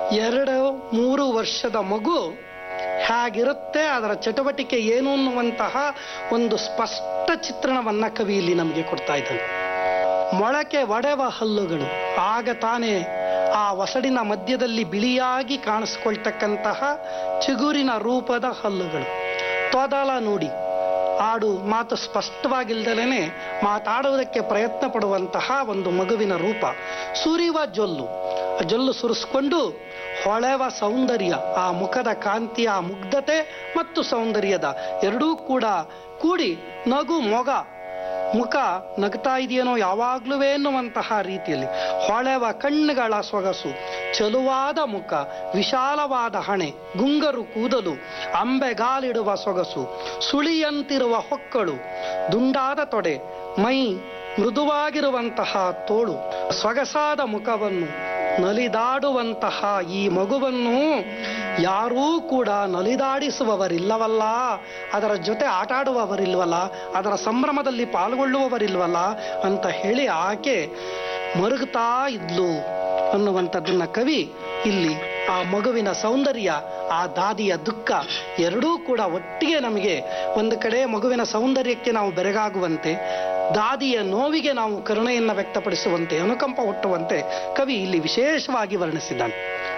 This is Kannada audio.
ಎರಡು ಮೂರು ವರ್ಷದ ಮಗು ಹೇಗಿರುತ್ತೆ ಅದರ ಚಟುವಟಿಕೆ ಏನು ಅನ್ನುವಂತಹ ಒಂದು ಸ್ಪಷ್ಟ ಚಿತ್ರಣವನ್ನ ಕವಿ ಇಲ್ಲಿ ನಮಗೆ ಕೊಡ್ತಾ ಇದ್ದಾನೆ ಮೊಳಕೆ ಒಡೆವ ಹಲ್ಲುಗಳು ಆಗ ತಾನೇ ಆ ಒಸಡಿನ ಮಧ್ಯದಲ್ಲಿ ಬಿಳಿಯಾಗಿ ಕಾಣಿಸ್ಕೊಳ್ತಕ್ಕಂತಹ ಚಿಗುರಿನ ರೂಪದ ಹಲ್ಲುಗಳು ತೊದಲ ನುಡಿ ಆಡು ಮಾತು ಸ್ಪಷ್ಟವಾಗಿಲ್ದಲೇ ಮಾತಾಡುವುದಕ್ಕೆ ಪ್ರಯತ್ನ ಪಡುವಂತಹ ಒಂದು ಮಗುವಿನ ರೂಪ ಸುರಿವ ಜೊಲ್ಲು ಆ ಜೊಲ್ಲು ಸುರಿಸ್ಕೊಂಡು ಹೊಳೆವ ಸೌಂದರ್ಯ ಆ ಮುಖದ ಕಾಂತಿಯ ಮುಗ್ಧತೆ ಮತ್ತು ಸೌಂದರ್ಯದ ಎರಡೂ ಕೂಡ ಕೂಡಿ ನಗು ಮೊಗ ಮುಖ ನಗ್ತಾ ಇದೆಯೇನೋ ಯಾವಾಗ್ಲೂ ಎನ್ನುವಂತಹ ರೀತಿಯಲ್ಲಿ ಹೊಳೆವ ಕಣ್ಣುಗಳ ಸೊಗಸು ಚಲುವಾದ ಮುಖ ವಿಶಾಲವಾದ ಹಣೆ ಗುಂಗರು ಕೂದಲು ಅಂಬೆಗಾಲಿಡುವ ಸೊಗಸು ಸುಳಿಯಂತಿರುವ ಹೊಕ್ಕಳು ದುಂಡಾದ ತೊಡೆ ಮೈ ಮೃದುವಾಗಿರುವಂತಹ ತೋಳು ಸೊಗಸಾದ ಮುಖವನ್ನು ನಲಿದಾಡುವಂತಹ ಈ ಮಗುವನ್ನು ಯಾರೂ ಕೂಡ ನಲಿದಾಡಿಸುವವರಿಲ್ಲವಲ್ಲ ಅದರ ಜೊತೆ ಆಟ ಆಡುವವರಿಲ್ವಲ್ಲ ಅದರ ಸಂಭ್ರಮದಲ್ಲಿ ಪಾಲ್ಗೊಳ್ಳುವವರಿಲ್ವಲ್ಲ ಅಂತ ಹೇಳಿ ಆಕೆ ಮರುಗುತ್ತಾ ಇದ್ಲು ಅನ್ನುವಂಥದ್ದನ್ನ ಕವಿ ಇಲ್ಲಿ ಆ ಮಗುವಿನ ಸೌಂದರ್ಯ ಆ ದಾದಿಯ ದುಃಖ ಎರಡೂ ಕೂಡ ಒಟ್ಟಿಗೆ ನಮಗೆ ಒಂದು ಕಡೆ ಮಗುವಿನ ಸೌಂದರ್ಯಕ್ಕೆ ನಾವು ಬೆರಗಾಗುವಂತೆ ದಾದಿಯ ನೋವಿಗೆ ನಾವು ಕರುಣೆಯನ್ನ ವ್ಯಕ್ತಪಡಿಸುವಂತೆ ಅನುಕಂಪ ಹುಟ್ಟುವಂತೆ ಕವಿ ಇಲ್ಲಿ ವಿಶೇಷವಾಗಿ ವರ್ಣಿಸಿದ್ದಾನೆ